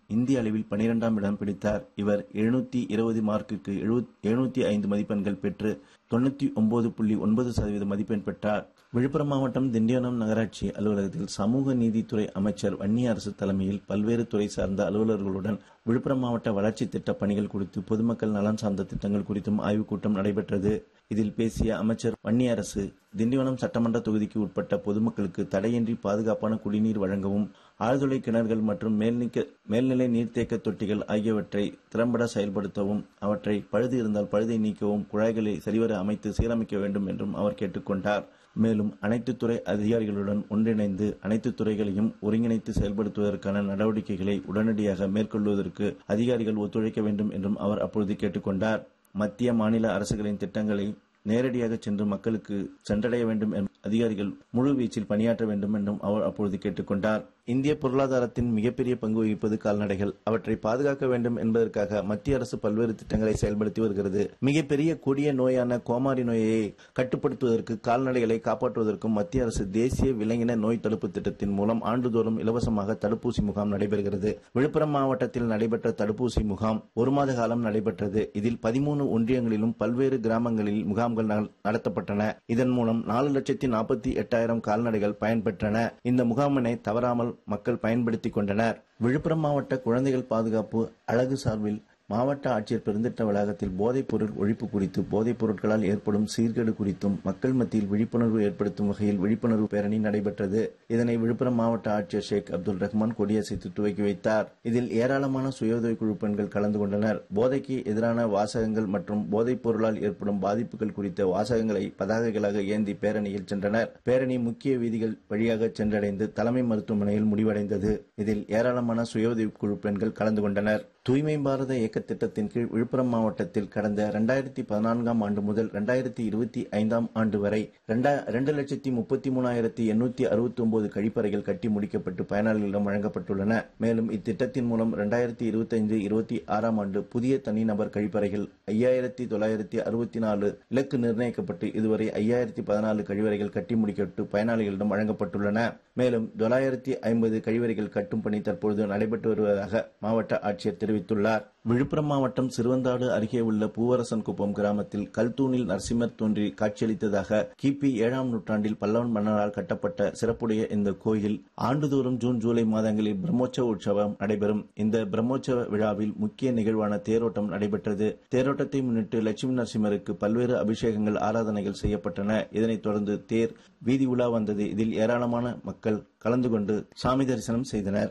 இந்திய அளவில் பனிரெண்டாம் இடம் பிடித்தார் இவர் எழுநூத்தி இருபது மார்க்குக்கு எழுநூத்தி ஐந்து மதிப்பெண்கள் பெற்று தொண்ணூத்தி ஒன்பது புள்ளி ஒன்பது சதவீத மதிப்பெண் பெற்றார் விழுப்புரம் மாவட்டம் திண்டிவனம் நகராட்சி அலுவலகத்தில் சமூக நீதித்துறை அமைச்சர் வன்னியரசு தலைமையில் பல்வேறு துறை சார்ந்த அலுவலர்களுடன் விழுப்புரம் மாவட்ட வளர்ச்சி திட்ட பணிகள் குறித்து பொதுமக்கள் நலன் சார்ந்த திட்டங்கள் குறித்தும் ஆய்வுக் கூட்டம் நடைபெற்றது இதில் பேசிய அமைச்சர் வன்னியரசு திண்டிவனம் சட்டமன்ற தொகுதிக்கு உட்பட்ட பொதுமக்களுக்கு தடையின்றி பாதுகாப்பான குடிநீர் வழங்கவும் ஆழ்துளை கிணறுகள் மற்றும் மேல்நிலை நீர்த்தேக்க தொட்டிகள் ஆகியவற்றை திறம்பட செயல்படுத்தவும் அவற்றை பழுது இருந்தால் பழுதை நீக்கவும் குழாய்களை சரிவர அமைத்து சீரமைக்க வேண்டும் என்றும் அவர் கேட்டுக்கொண்டார் மேலும் அனைத்து துறை அதிகாரிகளுடன் ஒன்றிணைந்து அனைத்து துறைகளையும் ஒருங்கிணைத்து செயல்படுத்துவதற்கான நடவடிக்கைகளை உடனடியாக மேற்கொள்வதற்கு அதிகாரிகள் ஒத்துழைக்க வேண்டும் என்றும் அவர் அப்பொழுது கேட்டுக்கொண்டார் மத்திய மாநில அரசுகளின் திட்டங்களை நேரடியாக சென்று மக்களுக்கு சென்றடைய வேண்டும் என்ற அதிகாரிகள் முழு வீச்சில் பணியாற்ற வேண்டும் என்றும் அவர் அப்பொழுது கேட்டுக்கொண்டார் இந்திய பொருளாதாரத்தின் மிகப்பெரிய பங்கு வகிப்பது கால்நடைகள் அவற்றை பாதுகாக்க வேண்டும் என்பதற்காக மத்திய அரசு பல்வேறு திட்டங்களை செயல்படுத்தி வருகிறது மிகப்பெரிய கொடிய நோயான கோமாரி நோயை கட்டுப்படுத்துவதற்கு கால்நடைகளை காப்பாற்றுவதற்கும் மத்திய அரசு தேசிய விலங்கின நோய் தடுப்பு திட்டத்தின் மூலம் ஆண்டுதோறும் இலவசமாக தடுப்பூசி முகாம் நடைபெறுகிறது விழுப்புரம் மாவட்டத்தில் நடைபெற்ற தடுப்பூசி முகாம் ஒரு மாத காலம் நடைபெற்றது இதில் பதிமூணு ஒன்றியங்களிலும் பல்வேறு கிராமங்களில் முகாம்கள் நடத்தப்பட்டன இதன் மூலம் நாலு லட்சத்தி நாற்பத்தி எட்டாயிரம் கால்நடைகள் பயன்பெற்றன இந்த முகாமினை தவறாமல் மக்கள் பயன்படுத்திக் கொண்டனர் விழுப்புரம் மாவட்ட குழந்தைகள் பாதுகாப்பு அழகு சார்பில் மாவட்ட ஆட்சியர் பெருந்திட்ட வளாகத்தில் போதைப் பொருள் ஒழிப்பு குறித்து போதைப் பொருட்களால் ஏற்படும் சீர்கேடு குறித்தும் மக்கள் மத்தியில் விழிப்புணர்வு ஏற்படுத்தும் வகையில் விழிப்புணர்வு பேரணி நடைபெற்றது இதனை விழுப்புரம் மாவட்ட ஆட்சியர் ஷேக் அப்துல் ரஹ்மான் கொடியசைத்து துவக்கி வைத்தார் இதில் ஏராளமான சுயோதவி குழு பெண்கள் கலந்து கொண்டனர் போதைக்கு எதிரான வாசகங்கள் மற்றும் போதைப் பொருளால் ஏற்படும் பாதிப்புகள் குறித்த வாசகங்களை பதாகைகளாக ஏந்தி பேரணியில் சென்றனர் பேரணி முக்கிய வீதிகள் வழியாக சென்றடைந்து தலைமை மருத்துவமனையில் முடிவடைந்தது இதில் ஏராளமான சுயோதவி குழு பெண்கள் கலந்து கொண்டனர் தூய்மை பாரத இயக்க திட்டத்தின் கீழ் விழுப்புரம் மாவட்டத்தில் கடந்த இரண்டாயிரத்தி பதினான்காம் ஆண்டு முதல் இரண்டாயிரத்தி இருபத்தி ஐந்தாம் ஆண்டு வரை இரண்டு லட்சத்தி முப்பத்தி மூணாயிரத்தி எண்ணூத்தி அறுபத்தி ஒன்பது கழிப்பறைகள் கட்டி முடிக்கப்பட்டு பயனாளிகளிடம் வழங்கப்பட்டுள்ளன மேலும் இத்திட்டத்தின் மூலம் இரண்டாயிரத்தி இருபத்தி ஐந்து இருபத்தி ஆறாம் ஆண்டு புதிய தனிநபர் கழிப்பறைகள் ஐயாயிரத்தி தொள்ளாயிரத்தி அறுபத்தி நாலு இலக்கு நிர்ணயிக்கப்பட்டு இதுவரை ஐயாயிரத்தி பதினாலு கழிவறைகள் கட்டி முடிக்கப்பட்டு பயனாளிகளிடம் வழங்கப்பட்டுள்ளன மேலும் தொள்ளாயிரத்தி ஐம்பது கழிவறைகள் கட்டும் பணி தற்பொழுது நடைபெற்று வருவதாக மாவட்ட ஆட்சியர் தெரிவித்துள்ளார் விழுப்புரம் மாவட்டம் சிறுவந்தாடு அருகே உள்ள பூவரசன் குப்பம் கிராமத்தில் கல்தூணில் நரசிம்மர் தோன்றி காட்சியளித்ததாக கிபி ஏழாம் நூற்றாண்டில் பல்லவன் மன்னரால் கட்டப்பட்ட சிறப்புடைய இந்த கோயில் ஆண்டுதோறும் ஜூன் ஜூலை மாதங்களில் பிரம்மோற்சவ உற்சவம் நடைபெறும் இந்த பிரம்மோற்சவ விழாவில் முக்கிய நிகழ்வான தேரோட்டம் நடைபெற்றது தேரோட்டத்தை முன்னிட்டு லட்சுமி நரசிம்மருக்கு பல்வேறு அபிஷேகங்கள் ஆராதனைகள் செய்யப்பட்டன இதனைத் தொடர்ந்து தேர் வீதி உலா வந்தது இதில் ஏராளமான மக்கள் கலந்து கொண்டு சாமி தரிசனம் செய்தனர்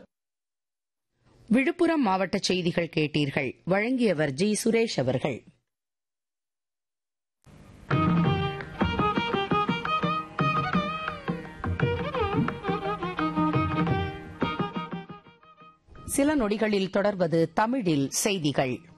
விழுப்புரம் மாவட்ட செய்திகள் கேட்டீர்கள் வழங்கியவர் ஜி சுரேஷ் அவர்கள் சில நொடிகளில் தொடர்வது தமிழில் செய்திகள்